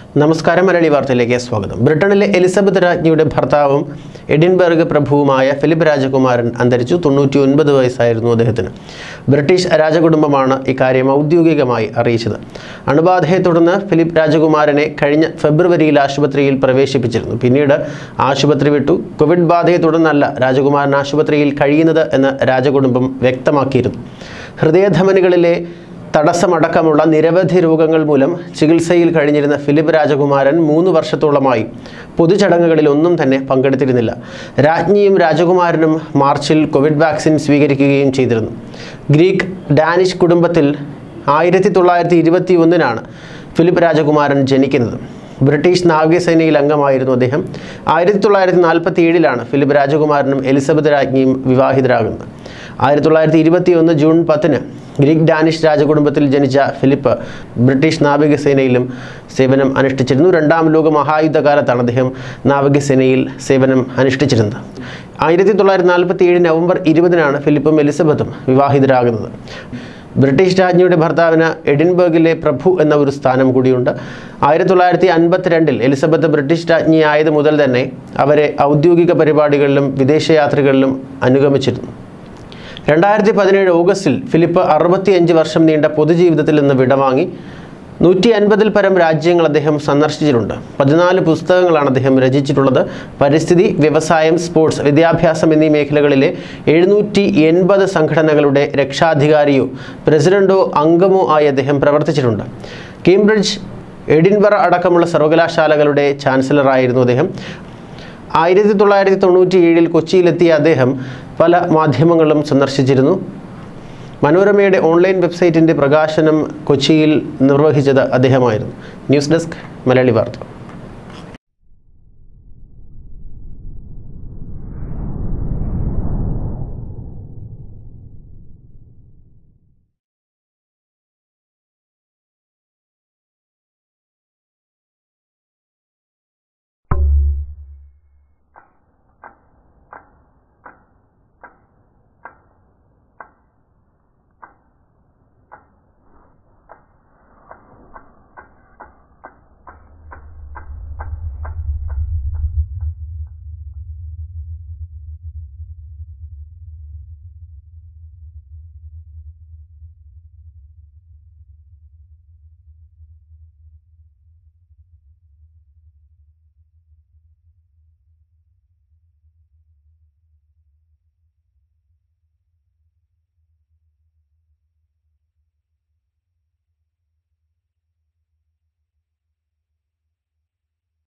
നമസ്കാരം മലയാളി വാർത്തയിലേക്ക് സ്വാഗതം ബ്രിട്ടനിലെ എലിസബത്ത് രാജ്ഞിയുടെ ഭർത്താവും എഡിൻബർഗ് പ്രഭുവുമായ ഫിലിപ്പ് രാജകുമാരൻ അന്തരിച്ചു തൊണ്ണൂറ്റി ഒൻപത് വയസ്സായിരുന്നു അദ്ദേഹത്തിന് ബ്രിട്ടീഷ് രാജകുടുംബമാണ് ഇക്കാര്യം ഔദ്യോഗികമായി അറിയിച്ചത് അണുബാധയെ തുടർന്ന് ഫിലിപ്പ് രാജകുമാരനെ കഴിഞ്ഞ ഫെബ്രുവരിയിൽ ആശുപത്രിയിൽ പ്രവേശിപ്പിച്ചിരുന്നു പിന്നീട് ആശുപത്രി വിട്ടു കോവിഡ് ബാധയെ തുടർന്നല്ല രാജകുമാരൻ ആശുപത്രിയിൽ കഴിയുന്നത് എന്ന് രാജകുടുംബം വ്യക്തമാക്കിയിരുന്നു ഹൃദയധമനികളിലെ തടസ്സമടക്കമുള്ള നിരവധി രോഗങ്ങൾ മൂലം ചികിത്സയിൽ കഴിഞ്ഞിരുന്ന ഫിലിപ്പ് രാജകുമാരൻ മൂന്ന് വർഷത്തോളമായി പൊതുചടങ്ങുകളിൽ ഒന്നും തന്നെ പങ്കെടുത്തിരുന്നില്ല രാജ്ഞിയും രാജകുമാരനും മാർച്ചിൽ കോവിഡ് വാക്സിൻ സ്വീകരിക്കുകയും ചെയ്തിരുന്നു ഗ്രീക്ക് ഡാനിഷ് കുടുംബത്തിൽ ആയിരത്തി തൊള്ളായിരത്തി ഇരുപത്തി ഒന്നിനാണ് ഫിലിപ്പ് രാജകുമാരൻ ജനിക്കുന്നത് ബ്രിട്ടീഷ് നാവികസേനയിൽ അംഗമായിരുന്നു അദ്ദേഹം ആയിരത്തി തൊള്ളായിരത്തി നാൽപ്പത്തി ഏഴിലാണ് ഫിലിപ്പ് രാജകുമാരനും എലിസബത്ത് രാജ്ഞിയും വിവാഹിതരാകുന്നത് ആയിരത്തി തൊള്ളായിരത്തി ഇരുപത്തി ഒന്ന് ജൂൺ പത്തിന് ഗ്രീക്ക് ഡാനിഷ് രാജകുടുംബത്തിൽ ജനിച്ച ഫിലിപ്പ് ബ്രിട്ടീഷ് നാവികസേനയിലും സേവനം അനുഷ്ഠിച്ചിരുന്നു രണ്ടാം ലോക മഹായുദ്ധകാലത്താണ് അദ്ദേഹം നാവികസേനയിൽ സേവനം അനുഷ്ഠിച്ചിരുന്നത് ആയിരത്തി തൊള്ളായിരത്തി നാൽപ്പത്തി ഏഴ് നവംബർ ഇരുപതിനാണ് ഫിലിപ്പും എലിസബത്തും വിവാഹിതരാകുന്നത് ബ്രിട്ടീഷ് രാജ്ഞിയുടെ ഭർത്താവിന് എഡിൻബർഗിലെ പ്രഭു എന്ന ഒരു സ്ഥാനം കൂടിയുണ്ട് ആയിരത്തി തൊള്ളായിരത്തി അൻപത്തിരണ്ടിൽ എലിസബത്ത് ബ്രിട്ടീഷ് രാജ്ഞിയായത് മുതൽ തന്നെ അവരെ ഔദ്യോഗിക പരിപാടികളിലും വിദേശയാത്രകളിലും അനുഗമിച്ചിരുന്നു രണ്ടായിരത്തി പതിനേഴ് ഓഗസ്റ്റിൽ ഫിലിപ്പ് അറുപത്തിയഞ്ച് വർഷം നീണ്ട പൊതുജീവിതത്തിൽ നിന്ന് വിടവാങ്ങി നൂറ്റി അൻപതിൽ പരം രാജ്യങ്ങൾ അദ്ദേഹം സന്ദർശിച്ചിട്ടുണ്ട് പതിനാല് പുസ്തകങ്ങളാണ് അദ്ദേഹം രചിച്ചിട്ടുള്ളത് പരിസ്ഥിതി വ്യവസായം സ്പോർട്സ് വിദ്യാഭ്യാസം എന്നീ മേഖലകളിലെ എഴുന്നൂറ്റി എൺപത് സംഘടനകളുടെ രക്ഷാധികാരിയോ പ്രസിഡന്റോ അംഗമോ ആയി അദ്ദേഹം പ്രവർത്തിച്ചിട്ടുണ്ട് കേംബ്രിഡ്ജ് എഡിൻബറ അടക്കമുള്ള സർവകലാശാലകളുടെ ചാൻസലറായിരുന്നു അദ്ദേഹം ആയിരത്തി തൊള്ളായിരത്തി തൊണ്ണൂറ്റി ഏഴിൽ കൊച്ചിയിലെത്തിയ അദ്ദേഹം പല മാധ്യമങ്ങളും സന്ദർശിച്ചിരുന്നു മനോരമയുടെ ഓൺലൈൻ വെബ്സൈറ്റിൻ്റെ പ്രകാശനം കൊച്ചിയിൽ നിർവഹിച്ചത് അദ്ദേഹമായിരുന്നു ന്യൂസ് ഡെസ്ക് മലയാളി വാർത്ത